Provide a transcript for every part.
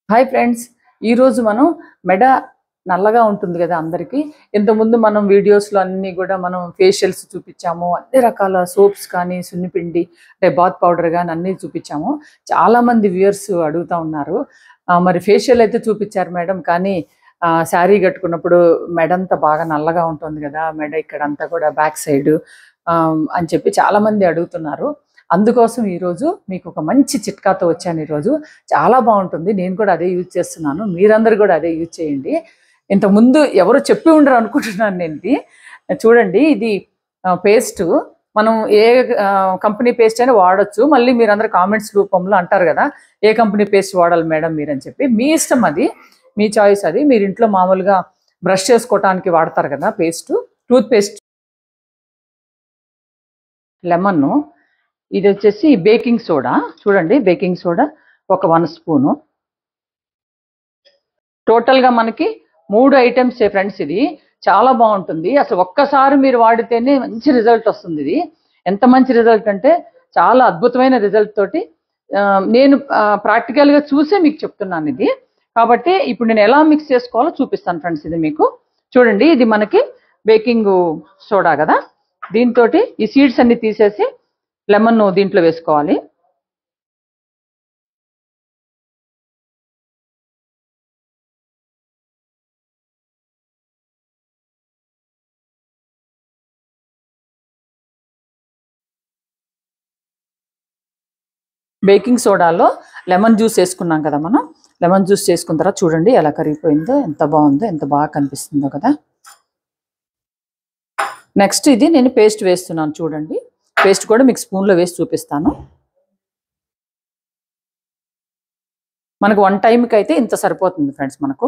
hi friends ఈరోజు మనం మెడ నల్లగా ఉంటుంది కదా అందరికీ ఇంతకుముందు మనం వీడియోస్లో అన్నీ కూడా మనం ఫేషియల్స్ చూపించాము అన్ని రకాల సోప్స్ కానీ సున్నిపిండి అంటే బాత్ పౌడర్ కానీ అన్నీ చూపించాము చాలా మంది వ్యూయర్స్ అడుగుతా ఉన్నారు ఆ, మరి ఫేషియల్ అయితే చూపించారు మేడం కానీ ఆ, శారీ కట్టుకున్నప్పుడు మెడ అంతా బాగా నల్లగా ఉంటుంది కదా మెడ ఇక్కడ అంతా కూడా బ్యాక్ సైడ్ అని చెప్పి చాలా మంది అడుగుతున్నారు అందుకోసం ఈరోజు మీకు ఒక మంచి చిట్కాతో వచ్చాను ఈరోజు చాలా బాగుంటుంది నేను కూడా అదే యూజ్ చేస్తున్నాను మీరందరూ కూడా అదే యూజ్ చేయండి ఇంతకుముందు ఎవరు చెప్పి ఉండరు అనుకుంటున్నాను నేను ఇది చూడండి ఇది పేస్ట్ మనం ఏ కంపెనీ పేస్ట్ అయినా వాడొచ్చు మళ్ళీ మీరందరూ కామెంట్స్ రూపంలో అంటారు కదా ఏ కంపెనీ పేస్ట్ వాడాలి మేడం మీరు అని చెప్పి మీ ఇష్టం అది మీ చాయిస్ అది మీరు ఇంట్లో మామూలుగా బ్రష్ చేసుకోవటానికి వాడతారు కదా పేస్ట్ టూత్ పేస్ట్ లెమన్ ఇది వచ్చేసి బేకింగ్ సోడా చూడండి బేకింగ్ సోడా ఒక వన్ స్పూను టోటల్గా మనకి మూడు ఐటమ్స్ ఫ్రెండ్స్ ఇది చాలా బాగుంటుంది అసలు ఒక్కసారి మీరు వాడితేనే మంచి రిజల్ట్ వస్తుంది ఇది ఎంత మంచి రిజల్ట్ అంటే చాలా అద్భుతమైన రిజల్ట్ తోటి ఆ, నేను ప్రాక్టికల్గా చూసే మీకు చెప్తున్నాను ఇది కాబట్టి ఇప్పుడు నేను ఎలా మిక్స్ చేసుకోవాలో చూపిస్తాను ఫ్రెండ్స్ ఇది మీకు చూడండి ఇది మనకి బేకింగ్ సోడా కదా దీంతో ఈ సీడ్స్ అన్ని తీసేసి లెమన్ దీంట్లో వేసుకోవాలి బేకింగ్ సోడాలో లెమన్ జ్యూస్ వేసుకున్నాం కదా మనం లెమన్ జ్యూస్ చేసుకున్న తర్వాత చూడండి ఎలా కరిగిపోయిందో ఎంత బాగుందో ఎంత బాగా కనిపిస్తుందో కదా నెక్స్ట్ ఇది నేను పేస్ట్ వేస్తున్నాను చూడండి పేస్ట్ కూడా మీకు స్పూన్లో వేసి చూపిస్తాను మనకు వన్ టైంకి అయితే ఇంత సరిపోతుంది ఫ్రెండ్స్ మనకు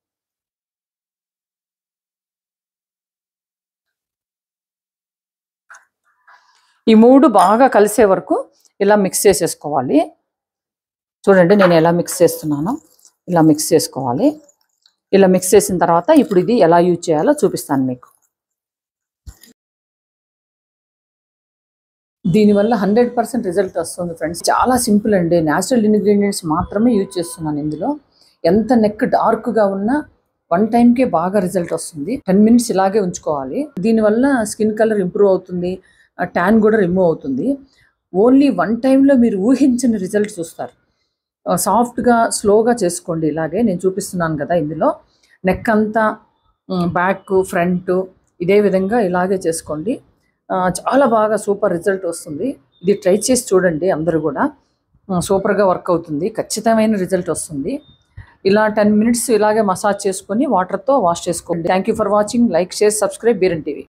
ఈ మూడు బాగా కలిసే వరకు ఇలా మిక్స్ చేసేసుకోవాలి చూడండి నేను ఎలా మిక్స్ చేస్తున్నానో ఇలా మిక్స్ చేసుకోవాలి ఇలా మిక్స్ చేసిన తర్వాత ఇప్పుడు ఇది ఎలా యూజ్ చేయాలో చూపిస్తాను మీకు దీనివల్ల హండ్రెడ్ పర్సెంట్ రిజల్ట్ వస్తుంది ఫ్రెండ్స్ చాలా సింపుల్ అండి న్యాచురల్ ఇంగ్రీడియంట్స్ మాత్రమే యూజ్ చేస్తున్నాను ఇందులో ఎంత నెక్ డార్క్గా ఉన్నా వన్ టైంకే బాగా రిజల్ట్ వస్తుంది టెన్ మినిట్స్ ఇలాగే ఉంచుకోవాలి దీనివల్ల స్కిన్ కలర్ ఇంప్రూవ్ అవుతుంది ట్యాన్ కూడా రిమూవ్ అవుతుంది ఓన్లీ వన్ టైంలో మీరు ఊహించిన రిజల్ట్ చూస్తారు సాఫ్ట్గా స్లోగా చేసుకోండి ఇలాగే నేను చూపిస్తున్నాను కదా ఇందులో నెక్ అంతా బ్యాక్ ఫ్రంట్ ఇదే విధంగా ఇలాగే చేసుకోండి ఆ, చాలా బాగా సూపర్ రిజల్ట్ వస్తుంది ఇది ట్రై చేసి చూడండి అందరూ కూడా ఆ, సూపర్గా వర్క్ అవుతుంది ఖచ్చితమైన రిజల్ట్ వస్తుంది ఇలా టెన్ మినిట్స్ ఇలాగే మసాజ్ చేసుకొని వాటర్తో వాష్ చేసుకోండి thank you for watching like share subscribe బీరన్ టీవీ